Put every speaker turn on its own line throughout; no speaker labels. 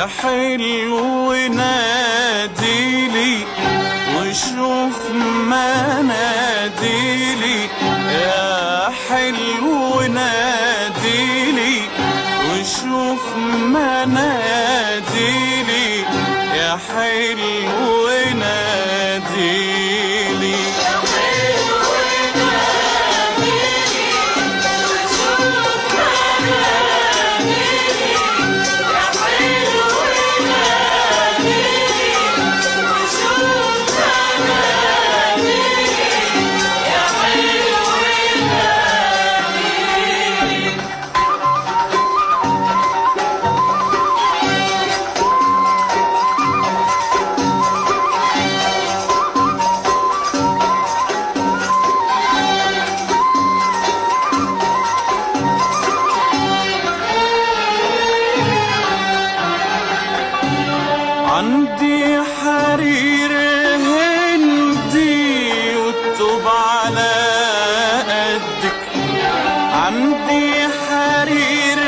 حلو ناديلي وشوف مناديلي يا حلو ناديلي وشوف مناديلي يا حلو ناديلي عندي حرير هندي والطوب على قدك عندي حرير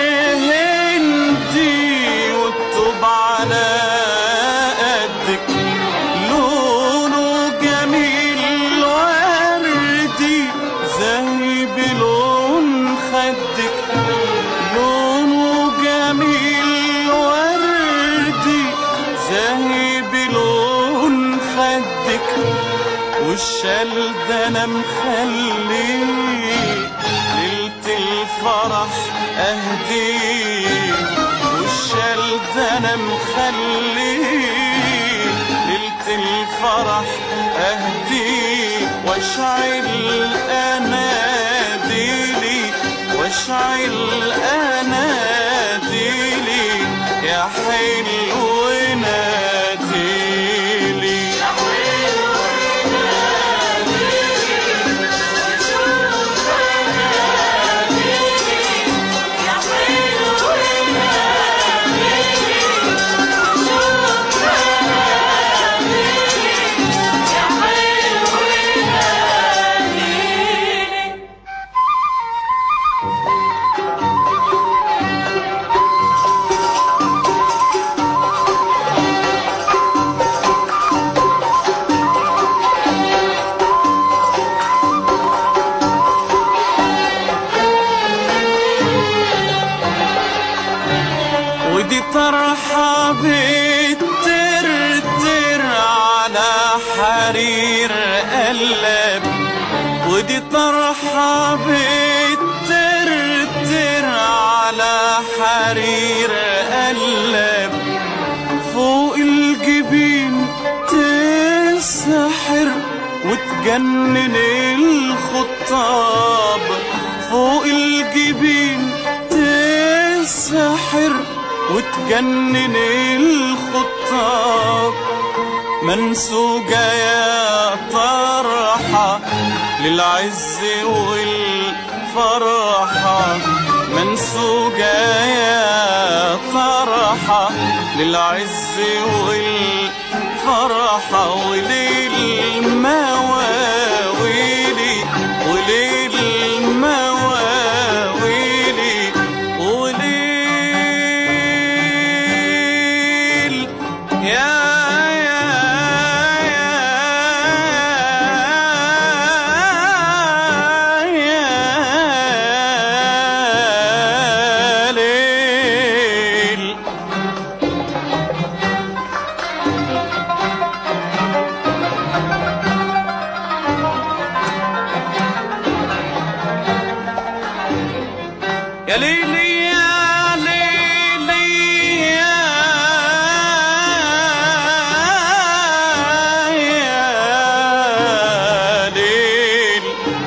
هندي والطوب على قدك لونه جميل وردي زي بلون خدك لونه جميل وردي زي بلون خدك والشال ده انا مخليه ليلة الفرح اهديه والشال ده انا مخليه ليلة الفرح اهديه واشعل اناديلي واشعل اناديلي يا حلو ناديلي ودي طرحة بترتر على حرير قلب ودي طرحة بترتر على حرير قلب فوق الجبين تسحر وتجنن الخطاب فوق الجبين تسحر وتجنن الخطاب منسوجة يا طرحة للعز والفرحة منسوجة يا طرحة للعز والفرحة وللمواويل وللمواويل وليل يا يا يا ليل يا ليلي يا ليلي يا يا ليل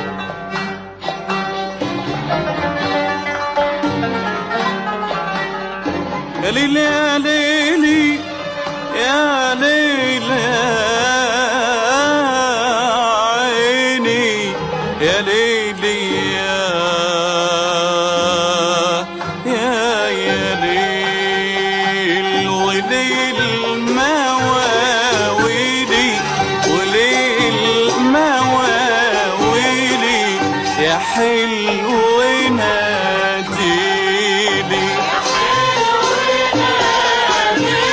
يا ليل يا ليلي يا ليل يا عيني يا ليلي يا يا يا ليل وليل مواويلي وليل مواويلي يا حلو ناديلي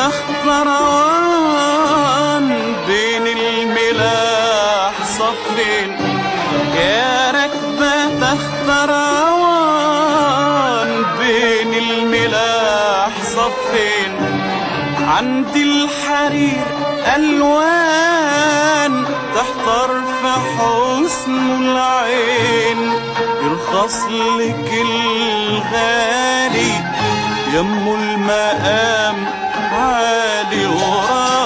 اختروان بين الملاح صخرين يا ركبة اختروان بين الملاح صفين عند الحرير ألوان تحتر في حسن العين يرخص لك الغالي يم المقام عالي وراه